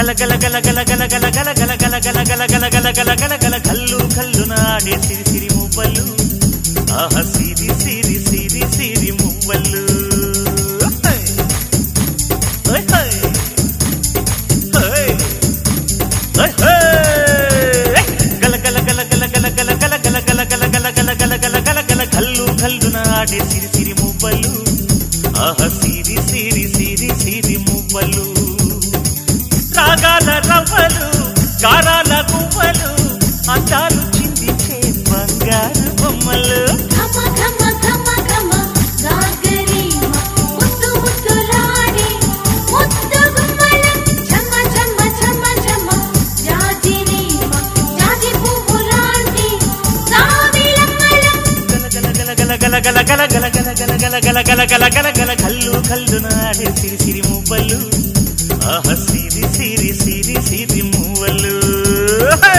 గల గల గల గల గల గల గల గల గల గల గల గల గల గల గల గల కల్లు కల్లు నాడే సిరి సిరి మువ్వలు ఆహ సిరి సిరి సిరి సిరి మువ్వలు హై. హై, హై. హై. హై, హై. గల గల గల గల గల గల గల గల గల గల గల గల గల గల గల గల కల్లు కల్లు నాడే సిరి సిరి మువ్వలు ఆహ సిరి సిరి సిరి సిరి మువ్వలు రాగాల రవ్వలు గారాల గువ్వలు అందాలు చిందించే బంగారు బొమ్మలు ఘమ ఘమ ఘమ ఘమ గాగరీమ ముద్దు ముద్దులాడే ముద్దు గుమ్మలం ఝమ ఝమ ఝమ ఝమ జాజిరీమ జాజి పువ్వులాంటి జాబిలమ్మలం గల గల గల గల గల గల గల గల గల గల గల గల గల గల కల్లు కల్లు నాడే సిరి సిరి మువ్వలు ఆహ సిరి సిరి సిరి సిరి మువ్వలు హే!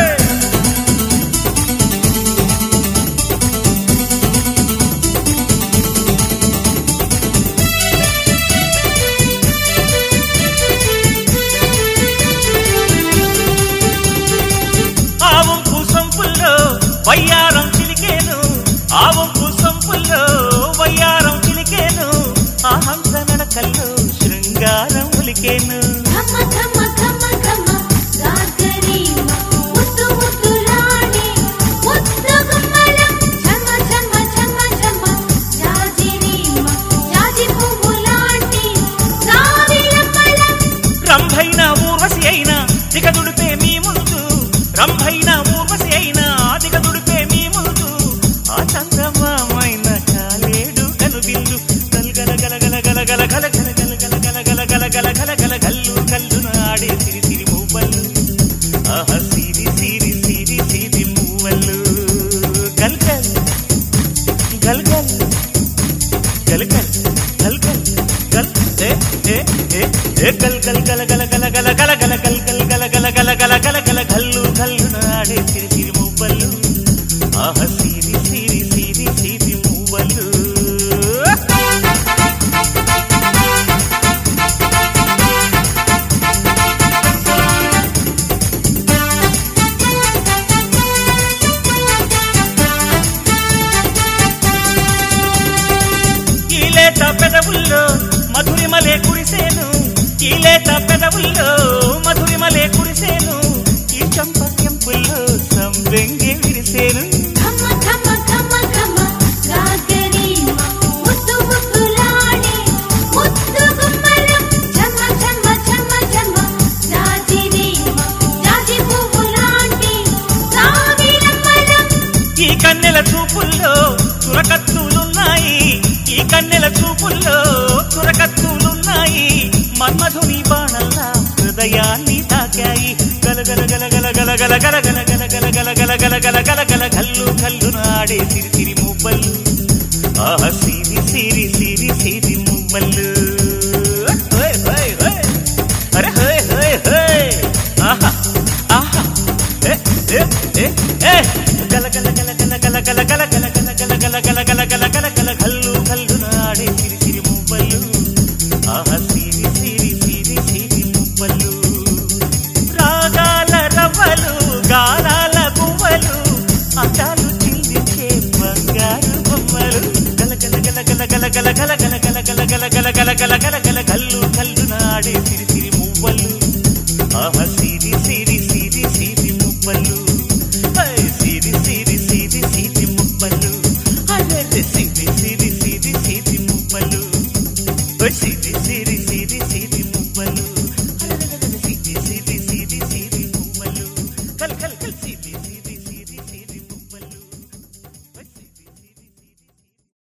ఆవం పూసంపుల్లో వయ్యారం చిలికేను ఆవం పూసంపుల్లో వయ్యారం చిలికేను ఆ హంస నడకల్లో శృంగారం ఉలికేను ఘమ ఘమ ఘమ ఘమ గాగరీమ ముద్దు ముద్దులాడే ముద్దు గుమ్మలం ఝమ ఝమ ఝమ ఝమ జాజిరీమ జాజి పువ్వులాంటి జాబిలమ్మలం రంభైన ఊర్వశి అయినా దిగదుడిపే మీ ముందు రంభైన ఊర్వశి అయినా దిగదుడిపే మీ ముందు ఆ చంద్రమామైన కాలేడు కనుబిందు గల గల గల గల గల గల గల గల గల గల గల గల గల గల గల గల్లు కల్లు నాడే సిరి సిరి మూవల్లు ఆహ సిరి సిరి సిరి సిరి మూవల్లు గల్ గల్ గల్ గల్ గల్ గల్ గల్ గల్ గల్ ఏ ఏ ఏ ఏ గల్ గల్ గల గల గల గల గల గల గల్ గల్ గల గల గల గల గల గల గల్లు గల్లు నాడే సిరి సిరి మువ్వలు ఆహ సిరి సిరి సిరి సిరి మువ్వలు ఈ లేత పెదవుల్లో మధురిమలే కురిసేను ఈ లేత పెదవుల్లో మధురిమలే కురిసేను ఈ చంపకెంపుల్లో సంవెంగి విరిసేను ఘమ ఘమ ఘమ ఘమ గాగరీమ ముద్దు ముద్దులాడే ముద్దు గుమ్మలం ఝమ ఝమ ఝమ ఝమ జాజిరీమ జాజి పువ్వులాంటి జాబిలమ్మలం ఈ కన్నెల చూపుల్లో చురకత్తులున్నాయి ఈ కన్నెల చూపుల్లో చురకత్తులున్నాయి మన్మధుని బాణల్లా హృదయాన్ని తాకాయి గల గల గల గల గల గల గల గల గల గల గల గల గల గల గల గల కల్లు కల్లు నాడే సిరి సిరి మువ్వలు ఆహ సిరి సిరి సిరి సిరి మువ్వలు హోయ్ హోయ్ హోయ్ అరే హోయ్ హోయ్ హోయ్ ఆహా ఆహా ఏ ఏ ఏ ఏ గల గల గల గల గల గల గల గల గల గల గల గల గల గల గల గల కల్లు కల్లు నాడే సిరి సిరి మువ్వలు ఆహ సిరి సిరి సిరి సిరి మువ్వలు రాగాల రవ్వలు గారాల గువ్వలు అందాలు చిల్లించే బంగారు బొమ్మలు గల గల గల గల గల గల గల గల గల గల గల గల గల గల గల గల కల్లు కల్లు నాడే సిరి సిరి మువ్వలు ఆహ సిరి